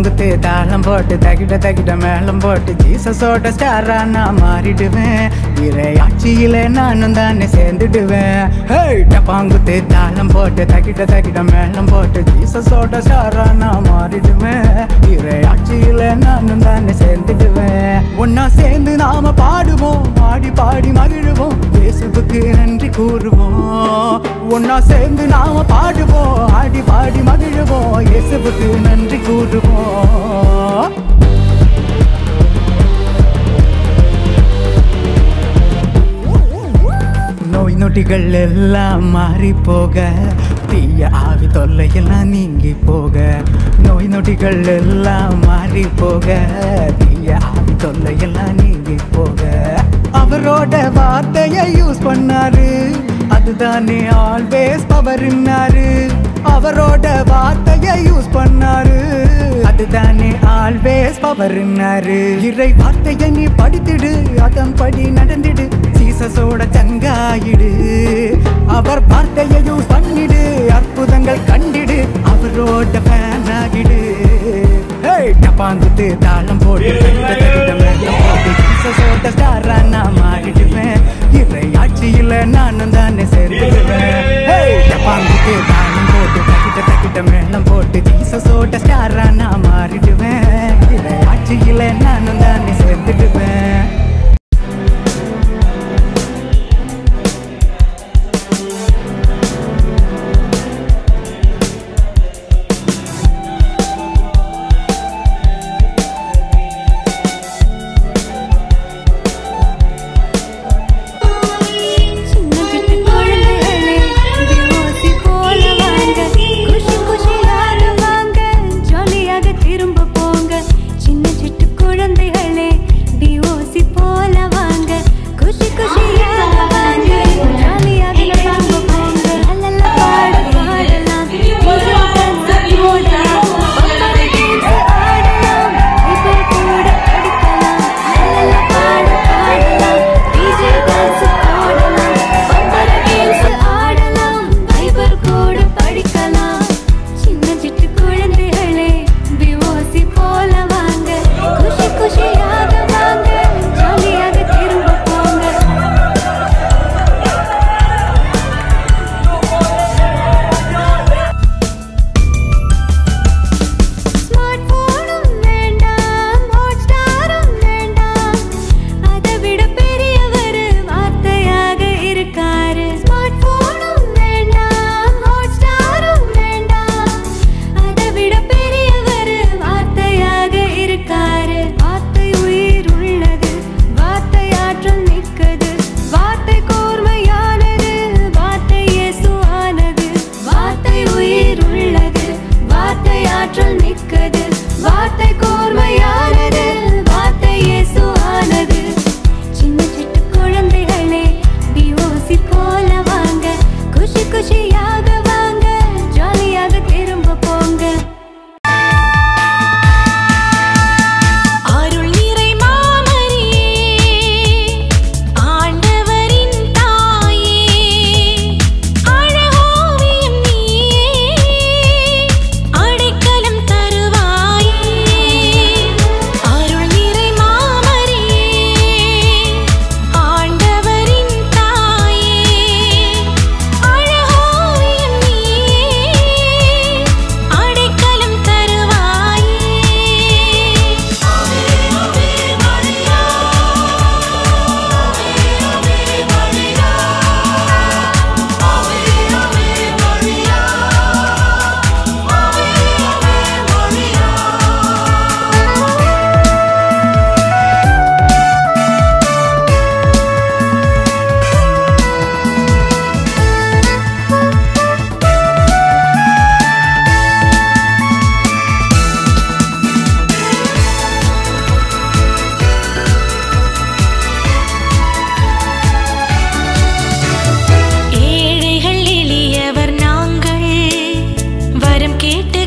டப்பாங்குத்து தாளம் போட்டு தகிட தகிட மேளம் போட்டு ஜீசஸோட ஸ்டாரா நான் மாறிடுவேன் இறையாட்சியில நானும் தானே சேர்ந்துடுவேன் ஹே டப்பாங்குத்து தாளம் போட்டு தகிட தகிட மேளம் போட்டு ஜீசஸோட ஸ்டாரா நான் மாறிடுவேன் இறையாட்சியில நானும் தானே சேர்ந்துடுவேன் ஒன்னா சேர்ந்து நாம பாடுவோம் பாடி பாடி மகிழுவோம் இயேசுவுக்கு நன்றி கூறுவோம் ஒன்னா சேர்ந்து நாம பாடுவோம் ஆடி பாடி மகிழுவோம் இயேசுவுக்கு நன்றி கூறுவோம் நோய் நொடிகள் எல்லாம் மாறி போக தீய ஆவி தொல்லையெல்லாம் நீங்கி போக நோய் நொடிகள் எல்லாம் மாறி போக தீய ஆவி தொல்லையெல்லாம் நீங்கி போக அவரோட வார்த்தையை யூஸ் பண்ணாரு அதுதானே ஆல்வேஸ் பவர்னாரு அவரோட வார்த்தையை யூஸ் பண்ணாரு அதுதானே ஆல்வேஸ் பவர்னாரு இறை வார்த்தையை நீ படித்திடு அதன்படி நடந்திடு சீசஸோட சங்காயிடு அவர் வார்த்தையை யூஸ் பண்ணிடு அற்புதங்கள் கண்டிடு அவரோட ஃபேன் ஆகிடு ஹேய், டப்பாங்குத்து தாளம் போட்டு தகிட தகிட மேளம் போட்டு ஜீசஸோட ஸ்டாரா நான் மாறிடுவேன் இறை ஆட்சியில நானும் தானே சேர்ந்துடுவேன் ஹேய், டப்பாங்குத்து தாளம் போட்டு தகிட தகிட மேளம் போட்டு ஜீசஸோட ஸ்டாரா நான் மாறிடுவேன் இறை ஆட்சியில நானும் தானே சேர்ந்துடுவேன் சின்ன சிட்டு குழந்தைகளே தியோசி போல வாங்க குஷி குஷியாக வாங்க ஜாலியாக திரும்ப போங்க சின்ன சிட்டு குழந்தைகளே டிஓசி போல வாங்க குஷி குஷியாக வாங்க ஜாலியாக திரும்ப போங்க லலல பாட பாடலாம் டான்ஸ் போடலாம் பம்பர கேம்ஸ் ஆடலாம் இப்போ கூட படிக்கலாம் லலல பாட பாடலாம் டிஜே டான்ஸ் போடலாம் பம்பர கேம்ஸ் ஆடலாம் பைபிள் கூட படிக்கலாம் சின்ன சிட்டு குழந்தைகளே பிஓசி போல வாங்க குஷி குஷியாக வாங்க ஜாலியாக திரும்ப போங்க ஸ்மார்ட் போனும் வேண்டாம் ஹாட் ஸ்டாரும் வேண்டாம் அதை விட பெரியவர் வார்த்தையாக இருக்காரு ஸ்மார்ட் போனும் வேண்டாம் ஹாட் ஸ்டாரும் வேண்டாம் அதை விட பெரியவர் வார்த்தையாக இருக்காரு வார்த்தை உயிர் உள்ளது வார்த்தை ஆற்றல் மிக்கது வார்த்தை கூர்மையானது வார்த்தை இயேசுவானது வார்த்தை உயிர் உள்ளது வார்த்தை ஆற்றல் மிக்கது வார்த்தை கூர்மையானது வார்த்தை இயேசுவானது சின்ன சிட்டு குழந்தைகளே டிஓசி போல வாங்க குஷி குஷியாக வாங்க ஜாலியாக திரும்ப போங்க அருள் நிறை மாமரியே ஆண்டவரின் தாயே அழகோவியம் நீயே அடைக்கலம் தருவாயே அருள் நிறை மாமரியே ஆண்டவரின் தாயே அழகோவியம் நீயே அடைக்கலம் தருவாயே ஏழைகள் எளியவர் நாங்கள் வரம் கேட்டு